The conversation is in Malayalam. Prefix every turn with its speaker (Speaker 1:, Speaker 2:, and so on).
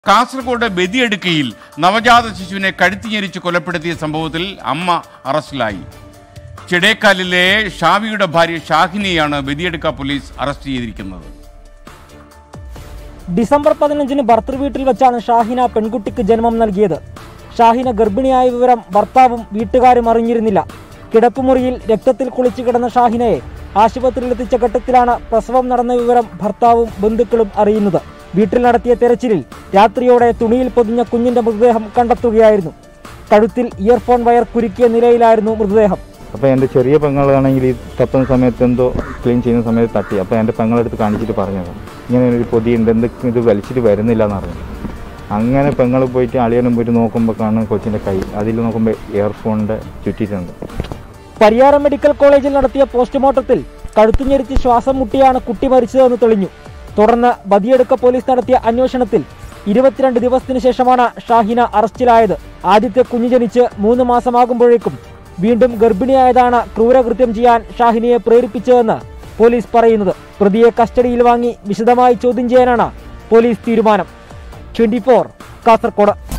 Speaker 1: കാസർഗോഡ് ബദിയടുക്കയിൽ നവജാത ശിശുവിനെ കഴുത്തിഞ്ഞരിച്ച് കൊലപ്പെടുത്തിയ സംഭവത്തിൽ അമ്മ അറസ്റ്റിലായി ചെടേക്കാലിലെ ഷാവിയുടെ ഭാര്യ ഷാഹിനെയാണ് ബദിയടുക്ക പോലീസ് അറസ്റ്റ് ചെയ്തിരിക്കുന്നത്
Speaker 2: ഡിസംബർ പതിനഞ്ചിന് ഭർത്തൃ വീട്ടിൽ വെച്ചാണ് ഷാഹിന പെൺകുട്ടിക്ക് ജന്മം നൽകിയത് ഷാഹിന ഗർഭിണിയായ വിവരം ഭർത്താവും വീട്ടുകാരും അറിഞ്ഞിരുന്നില്ല കിടപ്പുമുറിയിൽ രക്തത്തിൽ കുളിച്ചു കിടന്ന ഷാഹിനയെ ആശുപത്രിയിലെത്തിച്ച ഘട്ടത്തിലാണ് പ്രസവം നടന്ന വിവരം ഭർത്താവും ബന്ധുക്കളും അറിയുന്നത് വീട്ടിൽ നടത്തിയ തെരച്ചിലിൽ രാത്രിയോടെ തുണിയിൽ പൊതിഞ്ഞ കുഞ്ഞിന്റെ മൃതദേഹം കണ്ടെത്തുകയായിരുന്നു കഴുത്തിൽ ഇയർഫോൺ വയർ കുരുക്കിയ നിലയിലായിരുന്നു മൃതദേഹം
Speaker 3: അപ്പോൾ എൻ്റെ ചെറിയ പെങ്ങളാണെങ്കിൽ ഈ തപ്പുന്ന സമയത്ത് എന്തോ ക്ലീൻ ചെയ്യുന്ന സമയത്ത് തട്ടി അപ്പോൾ എൻ്റെ പെങ്ങളെടുത്ത് കാണിച്ചിട്ട് പറഞ്ഞതാണ് ഇങ്ങനെ ഒരു പൊതിയുണ്ട് എന്തൊക്കെ ഇത് വലിച്ചിട്ട് വരുന്നില്ല എന്ന് പറഞ്ഞു അങ്ങനെ പെങ്ങൾ പോയിട്ട് അളിയനും പോയിട്ട് നോക്കുമ്പോൾ കാണും കൊച്ചിൻ്റെ കൈ അതിൽ നോക്കുമ്പോൾ ഇയർഫോണിൻ്റെ ചുറ്റിയിട്ടുണ്ട്
Speaker 2: പരിയാരം മെഡിക്കൽ കോളേജിൽ നടത്തിയ പോസ്റ്റ്മോർട്ടത്തിൽ കഴുത്തുഞ്ഞെരിച്ച് ശ്വാസം മുട്ടിയാണ് കുട്ടി മരിച്ചതെന്ന് തെളിഞ്ഞു തുടർന്ന് ബദിയെടുക്ക പോലീസ് നടത്തിയ അന്വേഷണത്തിൽ ഇരുപത്തിരണ്ട് ദിവസത്തിനു ശേഷമാണ് ഷാഹിന അറസ്റ്റിലായത് ആദ്യത്തെ കുഞ്ഞു ജനിച്ച് മൂന്ന് മാസമാകുമ്പോഴേക്കും വീണ്ടും ഗർഭിണിയായതാണ് ക്രൂരകൃത്യം ചെയ്യാൻ ഷാഹിനയെ പ്രേരിപ്പിച്ചതെന്ന് പോലീസ് പറയുന്നത് പ്രതിയെ കസ്റ്റഡിയിൽ വാങ്ങി വിശദമായി ചോദ്യം ചെയ്യാനാണ് പോലീസ് തീരുമാനം ട്വന്റി കാസർകോട്